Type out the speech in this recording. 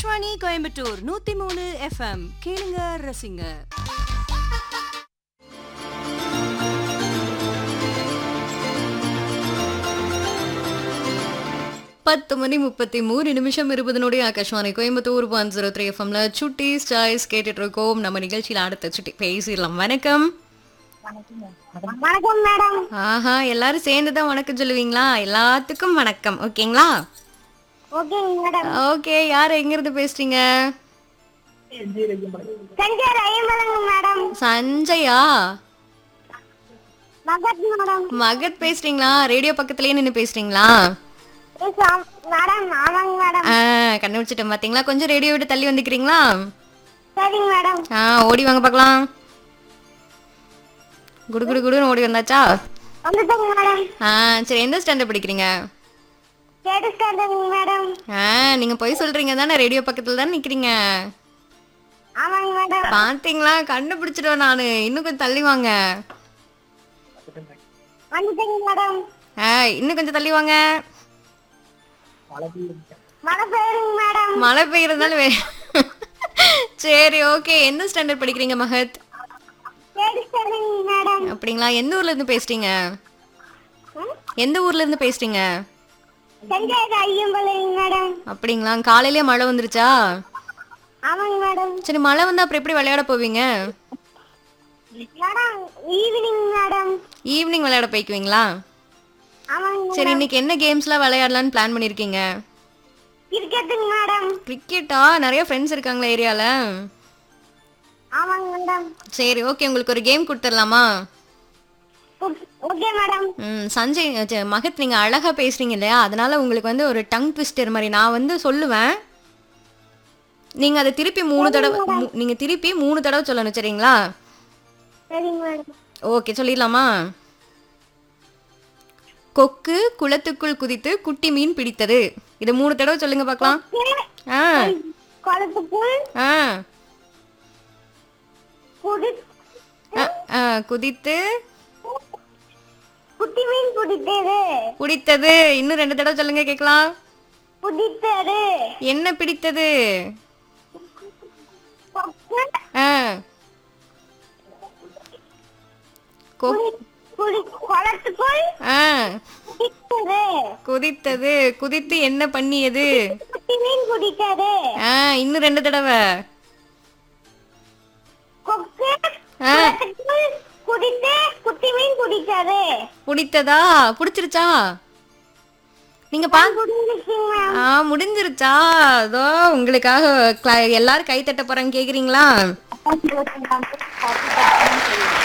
ஆகாஷ்வாணி கோயம்புத்தூர் நூத்தி மூணு எஃப்எம் கேளுங்க ரசிங்க பத்து மணி முப்பத்தி மூணு நிமிஷம் இருபதுனுடைய Akashvani Coimbatore one zero three எஃப்எம்ல சுட்டி சாய்ஸ் கேட்டுட்டு இருக்கோம் நம்ம நிகழ்ச்சியில் அடுத்த சுட்டி பேசிடலாம் வணக்கம் வணக்கம் மேடம் ஆஹா எல்லாரும் சேர்ந்து தான் வணக்கம் சொல்லுவீங்களா எல்லாத்துக்கும் வணக்கம் ஓகேங்களா ஓகேங்க மேடம் ஓகே யார் எங்கிருந்து பேசுறீங்க சஞ்சய் ஐயம்பலங்க மேடம் சஞ்சயா மகத் மேடம் மகத் பேசுறீங்களா ரேடியோ பக்கத்துலயே நின்று பேசுறீங்களா எஸ், ஆம்- மேடம் ஆமாங்க மேடம் ஆ கண்டுபிடிச்சிட்டேன் பாத்தீங்களா கொஞ்சம் ரேடியோ விட்டு தள்ளி வந்துக்கிறீங்களா சரிங்க மேடம் ஆ ஓடி வாங்க பார்க்கலாம் குடு குடு குடுன்னு ஓடி வந்தாச்சா வந்துட்டேங்க மேடம் ஆ சரி எந்த ஸ்டாண்டர்ட் படிக்கிறீங்க கேட்டு ஸ்டாண்டர்டுங்க மேடம் ஆ நீங்க போய் சொல்றீங்க தானே ரேடியோ பக்கத்துல தானே நிக்கிறீங்க ஆமாங்க மேடம் பாத்தீங்களா கண்டுபிடிச்சிடுவேன் நானு இன்னும் கொஞ்சம் தள்ளி வாங்க வந்துட்டேங்க மேடம் ஆ இன்னும் கொஞ்சம் தள்ளி வாங்க மழை பெய்யுங்க மேடம் மழை பெய்யறதுனால வே சரி ஓகே எந்த ஸ்டாண்டர்ட் படிக்கிறீங்க மகத் கேட்டு ஸ்டாண்டர்டுங்க மேடம் அப்படிங்களா எந்த ஊர்ல இருந்து பேசுறீங்க ம்? எந்த ஊர்ல இருந்து பேசுறீங்க சஞ்சய் ஐயம்பலங்க மேடம் அப்படிங்களா காலையிலேயே மழை வந்துருச்சா ஆமாங்க மேடம் சரி மழை வந்தா அப்புறம் எப்படி விளையாட போவீங்க மேடம் ஈவினிங் மேடம் ஈவினிங் விளையாட போய்க்குவீங்களா ஆமாங்க சரி இன்னைக்கு என்ன கேம்ஸ்லாம் விளையாடலாம்னு பிளான் பண்ணிருக்கீங்க கிரிக்கெட்டுங்க மேடம் கிரிக்கெட்டா நிறைய ஃப்ரெண்ட்ஸ் இருக்காங்களா ஏரியால ஆமாங்க மேடம் சரி ஓகே உங்களுக்கு ஒரு கேம் கொடுத்துடலாமா ஓகே மேடம் ம் சஞ்சய் ச்ச, மகத் நீங்க அழகா பேசுறீங்க இல்லையா அதனால உங்களுக்கு வந்து ஒரு டங் ட்விஸ்டர் மாதிரி நான் வந்து சொல்லுவேன் நீங்க அதை திருப்பி மூணு தடவை மூ- நீங்க திருப்பி மூணு தடவை சொல்லணும் சரிங்களா சரிங்க மேடம் ஓகே சொல்லிடலாமா கொக்கு குளத்துக்குள் குதித்து குட்டி மீன் பிடித்தது இது மூணு தடவை சொல்லுங்க பார்க்கலாம் ஆ குளத்துக்குள் ஆ குடி ஆ, ஆ, குதித்து குட்டி மீன் குடித்தது பிடித்தது இன்னும் ரெண்டு தடவை சொல்லுங்க கேட்கலாம் குடித்தது என்ன பிடித்தது கொக்கு ஆ கொ- குடி- குடி- குளத்துக்குள் ஆ குடித்தது குதித்தது குதித்து என்ன பண்ணியது குட்டி மீன் குடித்தது ஆ இன்னும் ரெண்டு தடவை கொக்கு ஆ. குளத்துக்குள் குடித்து குட்டி மீன் குடித்தது பிடித்ததா பிடிச்சிருச்சா நீங்க பா குடிச்சிருச்சுங்க ஆ முடிஞ்சிருச்சா அதோ உங்களுக்காக cla- எல்லாரும் கை தட்ட போறாங்க கேக்குறீங்களா மேம்